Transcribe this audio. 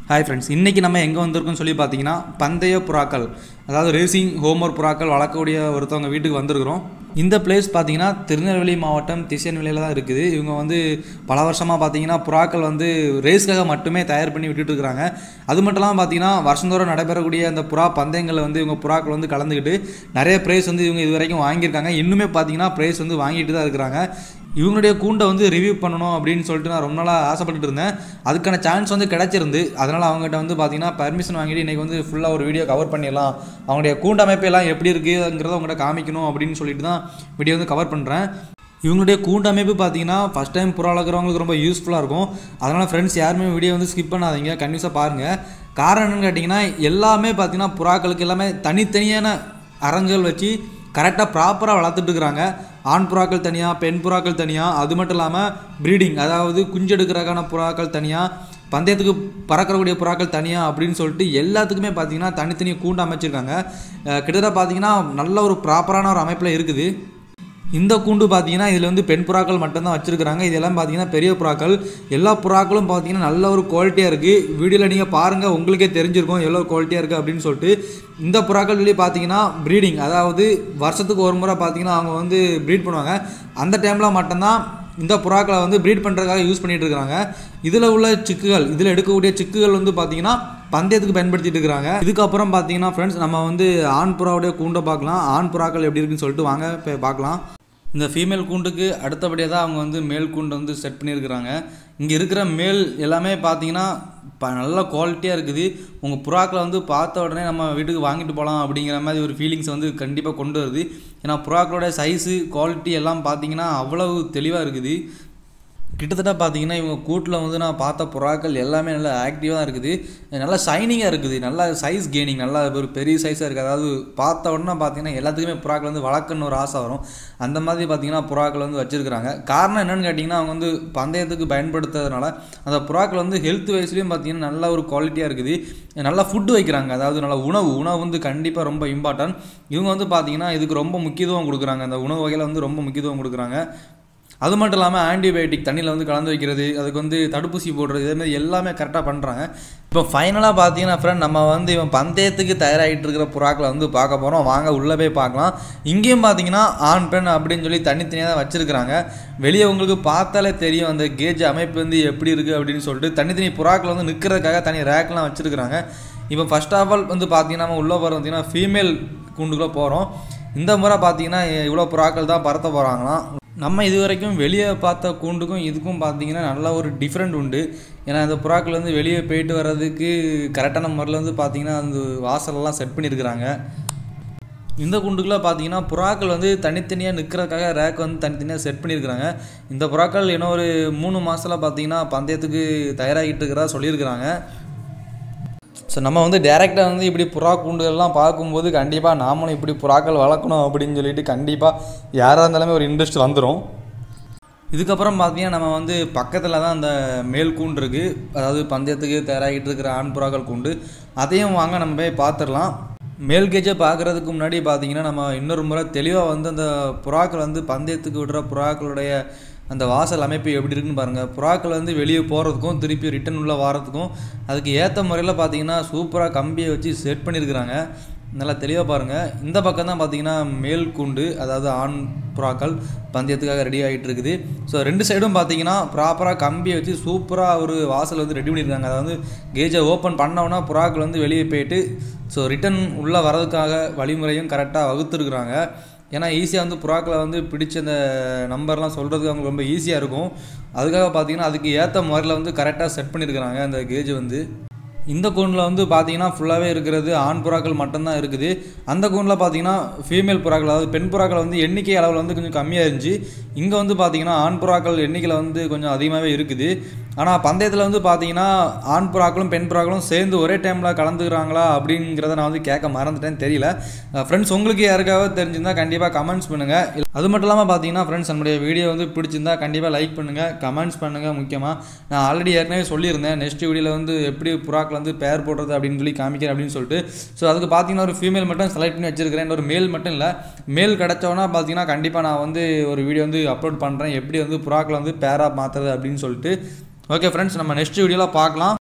hi friends இன்றைக்கி நம்ம எங்கே வந்திருக்கோம்னு சொல்லி பார்த்தீங்கன்னா பந்தய புறாக்கள் அதாவது ரேசிங் ஹோமர் புறாக்கள் வளர்க்கக்கூடிய ஒருத்தவங்க வீட்டுக்கு வந்திருக்கிறோம் இந்த பிளேஸ் பார்த்தீங்கன்னா திருநெல்வேலி மாவட்டம் திசைநெல்வேலியில் தான் இருக்குது இவங்க வந்து பல வருஷமாக பார்த்தீங்கன்னா புறாக்கள் வந்து ரேஸ்க்காக மட்டுமே தயார் பண்ணி விட்டுட்டு இருக்கிறாங்க அது மட்டும் இல்லாமல் பார்த்தீங்கன்னா வருஷந்தோறும் நடைபெறக்கூடிய அந்த புறா பந்தயங்களில் வந்து இவங்க புறாக்கள் வந்து கலந்துக்கிட்டு நிறைய ப்ரைஸ் வந்து இவங்க இது வரைக்கும் வாங்கியிருக்காங்க இன்னுமே பார்த்தீங்கன்னா ப்ரைஸ் வந்து வாங்கிட்டு தான் இருக்கிறாங்க இவங்களுடைய கூண்டை வந்து ரிவ்யூ பண்ணணும் அப்படின்னு சொல்லிட்டு நான் ரொம்ப நாளாக ஆசைப்பட்டுட்டு இருந்தேன் அதுக்கான சான்ஸ் வந்து கிடச்சிருந்து அதனால் அவங்ககிட்ட வந்து பார்த்தீங்கன்னா பர்மிஷன் வாங்கிட்டு இன்றைக்கி வந்து ஃபுல்லாக ஒரு வீடியோ கவர் பண்ணிடலாம் அவங்களுடைய கூண்டமைப்பு எல்லாம் எப்படி இருக்குங்கிறத உங்கள்கிட்ட காமிக்கணும் அப்படின்னு சொல்லிட்டு தான் வீடியோ வந்து கவர் பண்ணுறேன் இவங்களுடைய கூண்டமைப்பு பார்த்தீங்கன்னா ஃபஸ்ட் டைம் புறா வளர்க்குறவங்களுக்கு ரொம்ப யூஸ்ஃபுல்லாக இருக்கும் அதனால் ஃப்ரெண்ட்ஸ் யாருமே வீடியோ வந்து ஸ்கிப் பண்ணாதீங்க கண்டிப்பாக பாருங்கள் காரணம் என்னென்னு கேட்டிங்கன்னா எல்லாமே பார்த்தீங்கன்னா புறாக்களுக்கு எல்லாமே தனித்தனியான அரங்குகள் வச்சு கரெக்டாக ப்ராப்பராக வளர்த்துட்டு இருக்கிறாங்க ஆண் புறாக்கள் தனியாக பெண் புறாக்கள் தனியாக அது மட்டும் இல்லாமல் ப்ரீடிங் அதாவது குஞ்செடுக்கிறதுக்கான புறாக்கள் தனியாக பந்தயத்துக்கு பறக்கக்கூடிய புறாக்கள் தனியாக அப்படின்னு சொல்லிட்டு எல்லாத்துக்குமே பார்த்தீங்கன்னா தனித்தனி கூண்டு அமைச்சிருக்காங்க அஹ் கிட்டத்தட்ட பார்த்தீங்கன்னா நல்ல ஒரு ப்ராப்பரான ஒரு அமைப்பில் இருக்குது இந்த கூண்டு பார்த்தீங்கன்னா இதில் வந்து பெண் புறாக்கள் மட்டும்தான் வச்சுருக்காங்க இதெல்லாம் பார்த்தீங்கன்னா பெரிய புறாக்கள் எல்லா புறாக்களும் பார்த்தீங்கன்னா நல்ல ஒரு குவாலிட்டியாக இருக்குது வீடியோவில் நீங்கள் பாருங்கள் உங்களுக்கே தெரிஞ்சிருக்கும் எவ்வளோ குவாலிட்டியாக இருக்குது அப்படின்னு சொல்லிட்டு இந்த புறாக்கள் சொல்லி பார்த்தீங்கன்னா ப்ரீடிங் அதாவது வருஷத்துக்கு ஒரு முறை பார்த்தீங்கன்னா அவங்க வந்து ப்ரீட் பண்ணுவாங்க அந்த டைமில் மட்டும்தான் இந்த புறாக்களை வந்து ப்ரீட் பண்ணுறதுக்காக யூஸ் பண்ணிட்டு இருக்காங்க இதில் உள்ள சிக்குகள் இதில் எடுக்கக்கூடிய சிக்குகள் வந்து பார்த்தீங்கன்னா பந்தயத்துக்கு பயன்படுத்திட்டு இருக்கிறாங்க இதுக்கப்புறம் பார்த்தீங்கன்னா ஃப்ரெண்ட்ஸ் நம்ம வந்து ஆண் புறாவுடைய கூண்டை பார்க்கலாம் ஆண் புறாக்கள் எப்படி இருக்குன்னு சொல்லிட்டு வாங்க இப்போ பார்க்கலாம் இந்த ஃபீமேல் கூண்டுக்கு அடுத்தபடியாக தான் அவங்க வந்து மேல் கூண்டு வந்து செட் பண்ணியிருக்கிறாங்க இங்கே இருக்கிற மேல் எல்லாமே பார்த்தீங்கன்னா ப நல்ல குவாலிட்டியாக இருக்குது உங்கள் புறாக்களை வந்து பார்த்த உடனே நம்ம வீட்டுக்கு வாங்கிட்டு போகலாம் அப்படிங்கிற மாதிரி ஒரு ஃபீலிங்ஸ் வந்து கண்டிப்பாக கொண்டு வருது ஏன்னா புறாக்களோட சைஸு குவாலிட்டி எல்லாம் பார்த்தீங்கன்னா அவ்வளவு தெளிவாக இருக்குது கிட்டத்தட்ட பார்த்தீங்கன்னா இவங்க கூட்டில் வந்து நான் பார்த்த புறாக்கள் எல்லாமே நல்லா ஆக்டிவாக தான் இருக்குது நல்லா ஷைனிங்காக இருக்குது நல்லா சைஸ் கெய்னிங் நல்லா ஒரு பெரிய சைஸாக இருக்குது அதாவது பார்த்த உடனே பார்த்தீங்கன்னா எல்லாத்துக்குமே புறாக்கள் வந்து வளர்க்கணும்னு ஒரு ஆசை வரும் அந்த மாதிரி பார்த்தீங்கன்னா புறாக்கள் வந்து வச்சுருக்கிறாங்க காரணம் என்னென்னு கேட்டிங்கன்னா அவங்க வந்து பந்தயத்துக்கு பயன்படுத்துறதுனால அந்த புறாக்கள் வந்து ஹெல்த் வைஸ்லேயும் பார்த்தீங்கன்னா நல்ல ஒரு குவாலிட்டியாக இருக்குது நல்லா ஃபுட்டு வைக்கிறாங்க அதாவது நல்ல உணவு உணவு வந்து கண்டிப்பாக ரொம்ப இம்பார்ட்டன்ட் இவங்க வந்து பார்த்தீங்கன்னா இதுக்கு ரொம்ப முக்கியத்துவம் கொடுக்குறாங்க அந்த உணவு வகையில் வந்து ரொம்ப முக்கியத்துவம் கொடுக்குறாங்க அது மட்டும் இல்லாமல் ஆன்டிபயோட்டிக் தண்ணியில் வந்து கலந்து வைக்கிறது அதுக்கு வந்து தடுப்பூசி போடுறது இதே மாதிரி எல்லாமே கரெக்டாக பண்ணுறாங்க இப்போ ஃபைனலாக பார்த்தீங்கன்னா ஃப்ரெண்ட் நம்ம வந்து இவன் பந்தயத்துக்கு தயாராகிட்டு இருக்கிற புறாக்களை வந்து பார்க்க போகிறோம் வாங்க உள்ளே போய் பார்க்கலாம் இங்கேயும் பார்த்தீங்கன்னா ஆண் பெண் அப்படின்னு சொல்லி தனித்தனியாக தான் வச்சுருக்கிறாங்க வெளியே உங்களுக்கு பார்த்தாலே தெரியும் அந்த கேஜ் அமைப்பு வந்து எப்படி இருக்குது அப்படின்னு சொல்லிட்டு தனித்தனி புறாக்கள் வந்து நிற்கிறதுக்காக தனி ரேக்லாம் வச்சுருக்கிறாங்க இப்போ ஃபர்ஸ்ட் ஆஃப் ஆல் வந்து பார்த்தீங்கன்னா நம்ம உள்ளே போகிறோம் பார்த்தீங்கன்னா ஃபீமேல் கூண்டுக்குள்ளே போகிறோம் இந்த முறை பார்த்தீங்கன்னா இவ்வளோ புறாக்கள் தான் பறத்த போகிறாங்களாம் நம்ம இது வரைக்கும் வெளியே பார்த்த கூண்டுக்கும் இதுக்கும் பார்த்தீங்கன்னா நல்ல ஒரு டிஃப்ரெண்ட் உண்டு ஏன்னா அந்த புறாக்கள் வந்து வெளியே போயிட்டு வர்றதுக்கு கரெக்டான முறையில் வந்து பார்த்தீங்கன்னா அந்த வாசலெல்லாம் செட் பண்ணியிருக்கிறாங்க இந்த குண்டுக்குள்ளே பார்த்தீங்கன்னா புறாக்கள் வந்து தனித்தனியாக நிற்கிறதுக்காக ரேக் வந்து தனித்தனியாக செட் பண்ணியிருக்கிறாங்க இந்த புறாக்கள் இன்னும் ஒரு மூணு மாதத்தில் பார்த்தீங்கன்னா பந்தயத்துக்கு தயாராகிட்டு இருக்கிறதா சொல்லியிருக்கிறாங்க ஸோ நம்ம வந்து டேரெக்டாக வந்து இப்படி புறா கூண்டுகள்லாம் பார்க்கும்போது கண்டிப்பாக நாமளும் இப்படி புறாக்கள் வளர்க்கணும் அப்படின்னு சொல்லிட்டு கண்டிப்பாக யாராக இருந்தாலுமே ஒரு இன்ட்ரெஸ்ட் வந்துடும் இதுக்கப்புறம் பார்த்தீங்கன்னா நம்ம வந்து பக்கத்தில் தான் அந்த மேல் கூண்டு இருக்குது அதாவது பந்தயத்துக்கு தயாராகிட்டு இருக்கிற ஆண் புறாக்கள் கூண்டு அதையும் வாங்க நம்ம போய் பார்த்துடலாம் மேல் கேஜை பார்க்குறதுக்கு முன்னாடி பார்த்தீங்கன்னா நம்ம இன்னொரு முறை தெளிவாக வந்து அந்த புறாக்கள் வந்து பந்தயத்துக்கு விடுற புறாக்களுடைய அந்த வாசல் அமைப்பு எப்படி இருக்குன்னு பாருங்கள் புறாக்கள் வந்து வெளியே போகிறதுக்கும் திருப்பி ரிட்டன் உள்ள வாரத்துக்கும் அதுக்கு ஏற்ற முறையில் பார்த்தீங்கன்னா சூப்பராக கம்பியை வச்சு செட் பண்ணியிருக்கிறாங்க நல்லா தெளிவாக பாருங்கள் இந்த பக்கம் தான் பார்த்தீங்கன்னா மேல் கூண்டு அதாவது ஆண் புறாக்கள் பந்தயத்துக்காக ரெடி ஆகிட்டு இருக்குது ஸோ ரெண்டு சைடும் பார்த்தீங்கன்னா ப்ராப்பராக கம்பியை வச்சு சூப்பராக ஒரு வாசல் வந்து ரெடி பண்ணியிருக்காங்க அதாவது கேஜை ஓப்பன் பண்ணோன்னா புறாக்கள் வந்து வெளியே போயிட்டு ஸோ ரிட்டன் உள்ளே வரதுக்காக வழிமுறையும் கரெக்டாக வகுத்துருக்குறாங்க ஏன்னா ஈஸியாக வந்து புறாக்களை வந்து பிடிச்ச அந்த நம்பர்லாம் சொல்கிறதுக்கு அவங்களுக்கு ரொம்ப ஈஸியாக இருக்கும் அதுக்காக பார்த்தீங்கன்னா அதுக்கு ஏற்ற முறையில் வந்து கரெக்டாக செட் பண்ணியிருக்கிறாங்க அந்த கேஜ் வந்து இந்த கூண்டில் வந்து பார்த்தீங்கன்னா ஃபுல்லாகவே இருக்கிறது ஆண் புறாக்கள் மட்டும்தான் இருக்குது அந்த கூண்டில் பார்த்தீங்கன்னா ஃபீமேல் புறாக்கள் அதாவது பெண் புறாக்கள் வந்து எண்ணிக்கை அளவில் வந்து கொஞ்சம் கம்மியாக இருந்துச்சு இங்கே வந்து பார்த்தீங்கன்னா ஆண் புறாக்கள் எண்ணிக்கையில் வந்து கொஞ்சம் அதிகமாகவே இருக்குது ஆனால் பந்தயத்தில் வந்து பார்த்தீங்கன்னா ஆண் புறாக்களும் பெண் புறாக்களும் சேர்ந்து ஒரே டைமில் கலந்துக்கிறாங்களா அப்படிங்கிறத நான் வந்து கேட்க மறந்துட்டேன் தெரியல ஃப்ரெண்ட்ஸ் உங்களுக்கு யாருக்காவது தெரிஞ்சிருந்தால் கண்டிப்பாக கமெண்ட்ஸ் பண்ணுங்கள் அது மட்டும் இல்லாமல் பார்த்தீங்கன்னா ஃப்ரெண்ட்ஸ் நம்முடைய வீடியோ வந்து பிடிச்சிருந்தா கண்டிப்பாக லைக் பண்ணுங்கள் கமெண்ட்ஸ் பண்ணுங்கள் முக்கியமாக நான் ஆல்ரெடி ஏற்கனவே சொல்லியிருந்தேன் நெக்ஸ்ட் வீடியோவில் வந்து எப்படி புறாக்கள் வந்து பேர் போடுறது அப்படின்னு சொல்லி காமிக்கிறேன் அப்படின்னு சொல்லிட்டு ஸோ அதுக்கு பார்த்தீங்கன்னா ஒரு ஃபீமேல் மட்டும் செலக்ட் பண்ணி வச்சிருக்கிறேன் ஒரு மேல் மட்டும் இல்லை மேல் கிடச்சோன்னா பார்த்தீங்கன்னா கண்டிப்பாக நான் வந்து ஒரு வீடியோ வந்து அப்லோட் பண்ணுறேன் எப்படி வந்து புறாக்களை வந்து பேராக மாற்றுறது அப்படின்னு சொல்லிட்டு ஓகே ஃப்ரெண்ட்ஸ் நம்ம நெக்ஸ்ட் வீடியோவில் பார்க்கலாம்